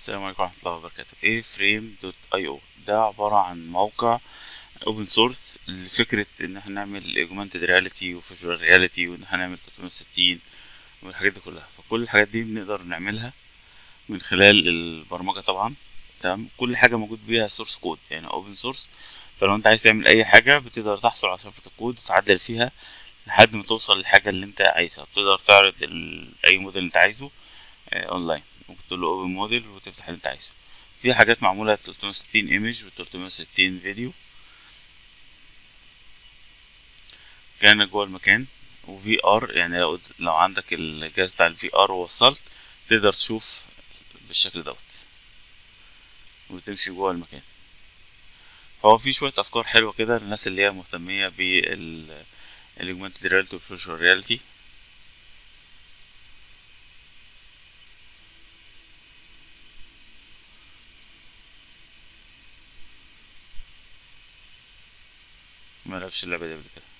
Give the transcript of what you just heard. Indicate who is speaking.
Speaker 1: السلام عليكم ورحمة الله وبركاته ايه فريم دوت اي او ده عبارة عن موقع اوبن سورس لفكرة ان احنا نعمل اوجمانتد رياليتي وفيجوال رياليتي وان احنا نعمل 360 والحاجات دي كلها فكل الحاجات دي بنقدر نعملها من خلال البرمجة طبعا تمام كل حاجة موجود بيها سورس كود يعني اوبن سورس فلو انت عايز تعمل اي حاجة بتقدر تحصل على شفرة الكود وتعدل فيها لحد ما توصل للحاجة اللي انت عايزها بتقدر تعرض ال- اي موديل انت عايزه آه، اونلاين ممكن تقول له اوبن موديل وتفتح اللي انت عايزه في حاجات معمولة 360 ايمج و 360 فيديو كان جوه المكان وفي ار يعني لو لو عندك الجهاز بتاع الفي ار ووصلت تقدر تشوف بالشكل دوت وتمشي جوه المكان فهو في شوية أفكار حلوة كده للناس اللي هي مهتمية بال الاجمانتد رياليتي والفيرشوال رياليتي ما لعبش اللعبة دي قبل كده